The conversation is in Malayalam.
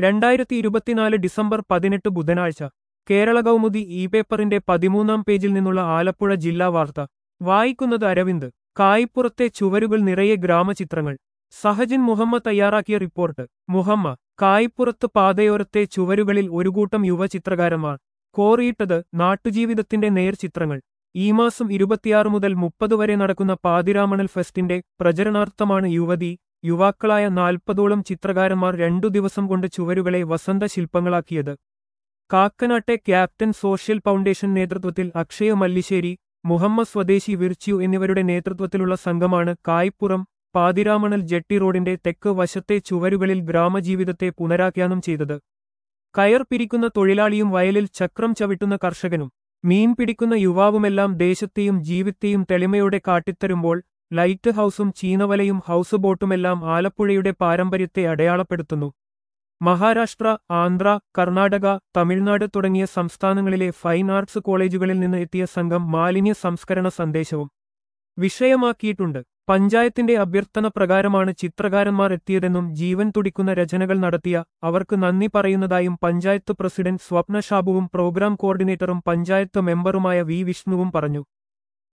രണ്ടായിരത്തി ഇരുപത്തിനാല് ഡിസംബർ പതിനെട്ട് ബുധനാഴ്ച കേരള കൗമുദി ഇ പേപ്പറിന്റെ പതിമൂന്നാം പേജിൽ നിന്നുള്ള ആലപ്പുഴ ജില്ലാ വാർത്ത വായിക്കുന്നത് അരവിന്ദ് കായ്പുറത്തെ ചുവരുകൾ നിറയെ ഗ്രാമചിത്രങ്ങൾ സഹജിൻ മുഹമ്മദ് തയ്യാറാക്കിയ റിപ്പോർട്ട് മുഹമ്മ കായ്പുറത്ത് പാതയോരത്തെ ചുവരുകളിൽ ഒരു കൂട്ടം യുവചിത്രകാരന്മാർ കോറിയിട്ടത് നാട്ടുജീവിതത്തിന്റെ നേർചിത്രങ്ങൾ ഈ മാസം ഇരുപത്തിയാറ് മുതൽ മുപ്പത് വരെ നടക്കുന്ന പാതിരാമണൽ ഫെസ്റ്റിന്റെ പ്രചരണാർത്ഥമാണ് യുവതി യുവാക്കളായ നാൽപ്പതോളം ചിത്രകാരന്മാർ രണ്ടു ദിവസം കൊണ്ട് ചുവരുകളെ വസന്ത ശില്പങ്ങളാക്കിയത് കാക്കനാട്ടെ ക്യാപ്റ്റൻ സോഷ്യൽ ഫൗണ്ടേഷൻ നേതൃത്വത്തിൽ അക്ഷയ മല്ലിശ്ശേരി മുഹമ്മദ് സ്വദേശി വിർച്യു എന്നിവരുടെ നേതൃത്വത്തിലുള്ള സംഘമാണ് കായ്പുറം പാതിരാമണൽ ജെട്ടി റോഡിന്റെ തെക്ക് വശത്തെ ചുവരുകളിൽ ഗ്രാമജീവിതത്തെ പുനരാഖ്യാനം ചെയ്തത് കയർ പിരിക്കുന്ന തൊഴിലാളിയും വയലിൽ ചക്രം ചവിട്ടുന്ന കർഷകനും മീൻ പിടിക്കുന്ന യുവാവുമെല്ലാം ദേശത്തെയും ജീവിത്തെയും തെളിമയോടെ കാട്ടിത്തരുമ്പോൾ ലൈറ്റ് ഹൌസും ചീനവലയും ഹൌസ് ബോട്ടുമെല്ലാം ആലപ്പുഴയുടെ പാരമ്പര്യത്തെ അടയാളപ്പെടുത്തുന്നു മഹാരാഷ്ട്ര ആന്ധ്ര കർണാടക തമിഴ്നാട് തുടങ്ങിയ സംസ്ഥാനങ്ങളിലെ ഫൈൻ ആർട്സ് കോളേജുകളിൽ നിന്ന് എത്തിയ സംഘം മാലിന്യ സംസ്കരണ സന്ദേശവും വിഷയമാക്കിയിട്ടുണ്ട് പഞ്ചായത്തിന്റെ അഭ്യർത്ഥന പ്രകാരമാണ് ചിത്രകാരന്മാർ എത്തിയതെന്നും ജീവൻ തുടിക്കുന്ന രചനകൾ നടത്തിയ അവർക്ക് നന്ദി പറയുന്നതായും പഞ്ചായത്ത് പ്രസിഡന്റ് സ്വപ്ന ഷാബുവും പ്രോഗ്രാം കോർഡിനേറ്ററും പഞ്ചായത്ത് മെമ്പറുമായ വി വിഷ്ണുവും പറഞ്ഞു